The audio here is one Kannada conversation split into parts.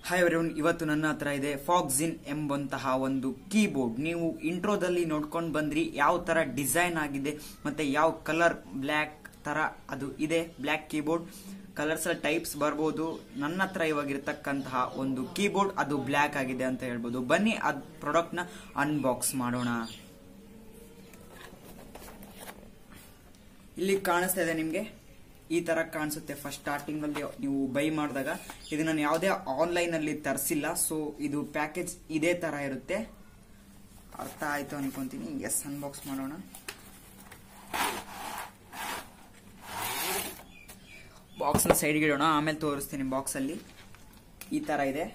ಹಾಯ್ ಅವರವನ್ ಇವತ್ತು ನನ್ನ ಹತ್ರ ಇದೆ ಫಾಕ್ಸಿನ್ ಎಂಬಂತಹ ಒಂದು ಕೀಬೋರ್ಡ್ ನೀವು ಇಂಟ್ರೋದಲ್ಲಿ ನೋಡ್ಕೊಂಡು ಬಂದ್ರಿ ಯಾವ ತರ ಡಿಸೈನ್ ಆಗಿದೆ ಮತ್ತೆ ಯಾವ ಕಲರ್ ಬ್ಲ್ಯಾಕ್ ತರ ಅದು ಇದೆ ಬ್ಲ್ಯಾಕ್ ಕೀಬೋರ್ಡ್ ಕಲರ್ಸ್ ಟೈಪ್ಸ್ ಬರ್ಬೋದು ನನ್ನ ಹತ್ರ ಇವಾಗ ಇರತಕ್ಕಂತಹ ಒಂದು ಕೀಬೋರ್ಡ್ ಅದು ಬ್ಲ್ಯಾಕ್ ಆಗಿದೆ ಅಂತ ಹೇಳ್ಬೋದು ಬನ್ನಿ ಅದ್ ಪ್ರಾಡಕ್ಟ್ ನ ಅನ್ಬಾಕ್ಸ್ ಮಾಡೋಣ ಇಲ್ಲಿ ಕಾಣಿಸ್ತಾ ಇದೆ ನಿಮ್ಗೆ ಈ ತರ ಕಾಣಿಸುತ್ತೆ ಫಸ್ಟ್ ಸ್ಟಾರ್ಟಿಂಗ್ ಅಲ್ಲಿ ನೀವು ಬೈ ಮಾಡಿದಾಗ ಇದು ನಾನು ಯಾವುದೇ ಆನ್ಲೈನ್ ಅಲ್ಲಿ ತರಿಸಿಲ್ಲ ಸೊ ಇದು ಪ್ಯಾಕೇಜ್ ಇದೇ ತರ ಇರುತ್ತೆ ಅರ್ಥ ಆಯ್ತು ಅನ್ಕೊಂತೀನಿ ಎಸ್ ಅನ್ಬಾಕ್ಸ್ ಮಾಡೋಣ ಬಾಕ್ಸ್ ನ ಸೈಡ್ಗೆ ಇಡೋಣ ಆಮೇಲೆ ತೋರಿಸ್ತೀನಿ ಬಾಕ್ಸ್ ಅಲ್ಲಿ ಈ ತರ ಇದೆ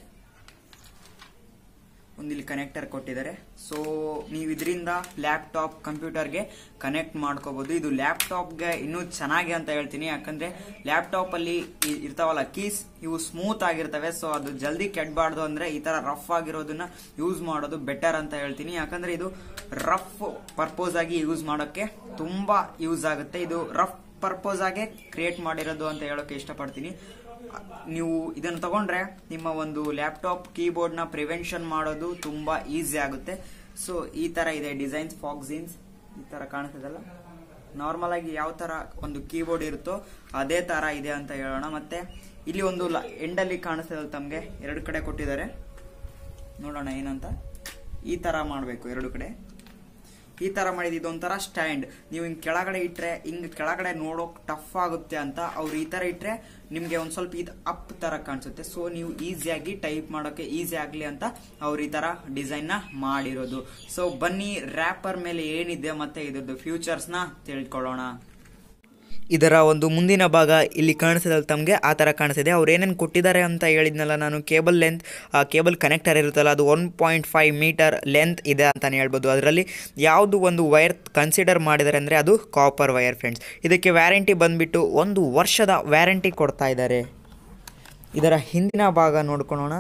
ಒಂದಿಲ್ಲಿ ಕನೆಕ್ಟರ್ ಕೊಟ್ಟಿದ್ದಾರೆ ಸೊ ನೀವು ಇದರಿಂದ ಲ್ಯಾಪ್ಟಾಪ್ ಕಂಪ್ಯೂಟರ್ಗೆ ಕನೆಕ್ಟ್ ಮಾಡ್ಕೋಬಹುದು ಇದು ಲ್ಯಾಪ್ಟಾಪ್ಗೆ ಇನ್ನೂ ಚೆನ್ನಾಗಿ ಅಂತ ಹೇಳ್ತೀನಿ ಯಾಕಂದ್ರೆ ಲ್ಯಾಪ್ಟಾಪ್ ಅಲ್ಲಿ ಇ- ಇರ್ತಾವಲ್ಲ ಕೀಸ್ ಇವು ಸ್ಮೂತ್ ಆಗಿರ್ತವೆ ಸೊ ಅದು ಜಲ್ದಿ ಕೆಡಬಾರ್ದು ಅಂದ್ರೆ ಈ ತರ ರಫ್ ಆಗಿರೋದನ್ನ ಯೂಸ್ ಮಾಡೋದು ಬೆಟರ್ ಅಂತ ಹೇಳ್ತೀನಿ ಯಾಕಂದ್ರೆ ಇದು ರಫ್ ಪರ್ಪೋಸ್ ಆಗಿ ಯೂಸ್ ಮಾಡೋಕೆ ತುಂಬಾ ಯೂಸ್ ಆಗುತ್ತೆ ಇದು ರಫ್ ಪರ್ಪೋಸ್ ಆಗಿ ಕ್ರಿಯೇಟ್ ಮಾಡಿರೋದು ಅಂತ ಹೇಳೋಕೆ ಇಷ್ಟಪಡ್ತೀನಿ ನೀವು ಇದನ್ನು ತಗೊಂಡ್ರೆ ನಿಮ್ಮ ಒಂದು ಲ್ಯಾಪ್ಟಾಪ್ ಕೀಬೋರ್ಡ್ ನ ಪ್ರಿವೆನ್ಷನ್ ಮಾಡೋದು ತುಂಬಾ ಈಸಿ ಆಗುತ್ತೆ ಸೊ ಈ ತರ ಇದೆ ಡಿಸೈನ್ಸ್ ಫಾಕ್ಸಿನ್ಸ್ ಈ ತರ ಕಾಣಿಸ್ತದಲ್ಲ ನಾರ್ಮಲ್ ಆಗಿ ಯಾವ ತರ ಒಂದು ಕೀಬೋರ್ಡ್ ಇರುತ್ತೋ ಅದೇ ತರ ಇದೆ ಅಂತ ಹೇಳೋಣ ಮತ್ತೆ ಇಲ್ಲಿ ಒಂದು ಎಂಡಲ್ಲಿ ಕಾಣಿಸ್ತದಲ್ಲ ತಮ್ಗೆ ಎರಡು ಕಡೆ ಕೊಟ್ಟಿದ್ದಾರೆ ನೋಡೋಣ ಏನಂತ ಈ ತರ ಮಾಡಬೇಕು ಎರಡು ಕಡೆ ಈ ತರ ಮಾಡಿದ ಇದೊಂಥರ ಸ್ಟ್ಯಾಂಡ್ ನೀವು ಹಿಂಗ್ ಕೆಳಗಡೆ ಇಟ್ರೆ ಹಿಂಗ್ ಕೆಳಗಡೆ ನೋಡೋಕ್ ಟಫ್ ಆಗುತ್ತೆ ಅಂತ ಅವ್ರು ಈ ತರ ಇಟ್ರೆ ನಿಮ್ಗೆ ಒಂದ್ ಸ್ವಲ್ಪ ಇದು ಅಪ್ ತರ ಕಾಣಿಸುತ್ತೆ ಸೊ ನೀವು ಈಸಿಯಾಗಿ ಟೈಪ್ ಮಾಡೋಕೆ ಈಸಿ ಆಗ್ಲಿ ಅಂತ ಅವ್ರು ಈ ತರ ಡಿಸೈನ್ ನ ಮಾಡಿರೋದು ಸೊ ಬನ್ನಿ ರ್ಯಾಪರ್ ಮೇಲೆ ಏನಿದೆ ಮತ್ತೆ ಇದ್ರದ್ದು ಫ್ಯೂಚರ್ಸ್ ನ ತಿಳ್ಕೊಳ್ಳೋಣ ಇದರ ಒಂದು ಮುಂದಿನ ಭಾಗ ಇಲ್ಲಿ ಕಾಣಿಸಿದಲ್ಲಿ ತಮಗೆ ಆ ಥರ ಕಾಣಿಸಿದೆ ಅವ್ರು ಏನೇನು ಕೊಟ್ಟಿದ್ದಾರೆ ಅಂತ ಹೇಳಿದ್ನಲ್ಲ ನಾನು ಕೇಬಲ್ ಲೆಂತ್ ಆ ಕೇಬಲ್ ಕನೆಕ್ಟರ್ ಇರುತ್ತಲ್ಲ ಅದು one point five metre length ಇದೆ ಅಂತಲೇ ಹೇಳ್ಬೋದು ಅದರಲ್ಲಿ ಯಾವುದು ಒಂದು ವೈರ್ ಕನ್ಸಿಡರ್ ಮಾಡಿದ್ದಾರೆ ಅಂದರೆ ಅದು ಕಾಪರ್ ವೈರ್ ಫ್ರೆಂಡ್ಸ್ ಇದಕ್ಕೆ ವ್ಯಾರಂಟಿ ಬಂದುಬಿಟ್ಟು ಒಂದು ವರ್ಷದ ವ್ಯಾರಂಟಿ ಕೊಡ್ತಾ ಇದ್ದಾರೆ ಇದರ ಹಿಂದಿನ ಭಾಗ ನೋಡ್ಕೊಳ್ಳೋಣ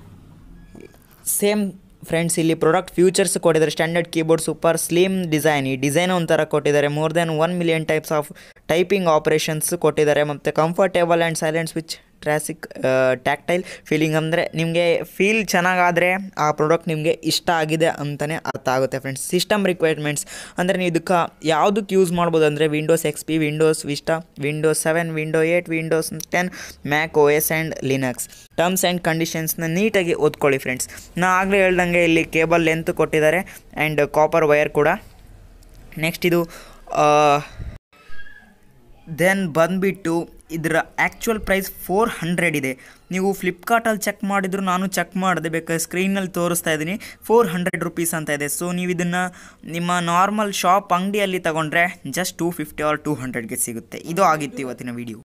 ಸೇಮ್ ಫ್ರೆಂಡ್ಸ್ ಇಲ್ಲಿ ಪ್ರಾಡಕ್ಟ್ ಫ್ಯೂಚರ್ಸ್ ಕೊಟ್ಟಿದ್ದಾರೆ standard keyboard super slim design ಈ ಡಿಸೈನ್ ಒಂಥರ ಕೊಟ್ಟಿದ್ದಾರೆ more than one million types of typing operations ಕೊಟ್ಟಿದ್ದಾರೆ ಮತ್ತು ಕಂಫರ್ಟೇಬಲ್ ಆ್ಯಂಡ್ ಸೈಲೆಂಟ್ ಸ್ವಿಚ್ ಟ್ರಾಸಿಕ್ ಟ್ಯಾಕ್ಟೈಲ್ ಫೀಲಿಂಗ್ ಅಂದರೆ ನಿಮಗೆ ಫೀಲ್ ಚೆನ್ನಾಗಾದರೆ ಆ ಪ್ರಾಡಕ್ಟ್ ನಿಮಗೆ ಇಷ್ಟ ಆಗಿದೆ ಅಂತಲೇ ಅರ್ಥ ಆಗುತ್ತೆ ಫ್ರೆಂಡ್ಸ್ ಸಿಸ್ಟಮ್ ರಿಕ್ವೈರ್ಮೆಂಟ್ಸ್ ಅಂದರೆ ನೀವು ಇದಕ್ಕೆ ಯಾವುದಕ್ಕೆ ಯೂಸ್ ಮಾಡ್ಬೋದು ಅಂದರೆ Windows X P Windows Vista Windows seven window eight Windows ten Mac O S and Linux terms and ಕಂಡೀಷನ್ಸ್ನ ನೀಟಾಗಿ ಓದ್ಕೊಳ್ಳಿ ಫ್ರೆಂಡ್ಸ್ ನಾ ಆಗಲೇ ಹೇಳ್ದಂಗೆ ಇಲ್ಲಿ ಕೇಬಲ್ ಲೆಂತ್ ಕೊಟ್ಟಿದ್ದಾರೆ ಆ್ಯಂಡ್ ಕಾಪರ್ ವೈರ್ ಕೂಡ ನೆಕ್ಸ್ಟ್ ಇದು ದೆನ್ ಬಂದುಬಿಟ್ಟು ಇದರ ಆ್ಯಕ್ಚುಯಲ್ ಪ್ರೈಸ್ ಫೋರ್ ಹಂಡ್ರೆಡ್ ಇದೆ ನೀವು ಫ್ಲಿಪ್ಕಾರ್ಟಲ್ಲಿ ಚೆಕ್ ಮಾಡಿದ್ರು ನಾನು ಚೆಕ್ ಮಾಡಿದೆ ಬೇಕಾದ್ರೆ ಸ್ಕ್ರೀನಲ್ಲಿ ತೋರಿಸ್ತಾ ಇದ್ದೀನಿ ಫೋರ್ ಹಂಡ್ರೆಡ್ ರುಪೀಸ್ ಅಂತ ಇದೆ ಸೊ ನೀವು ಇದನ್ನು ನಿಮ್ಮ ನಾರ್ಮಲ್ ಶಾಪ್ ಅಂಗಡಿಯಲ್ಲಿ ತಗೊಂಡ್ರೆ just two fifty or two ಹಂಡ್ರೆಡ್ಗೆ ಸಿಗುತ್ತೆ ಇದು ಆಗಿತ್ತು ಇವತ್ತಿನ ವಿಡಿಯೋ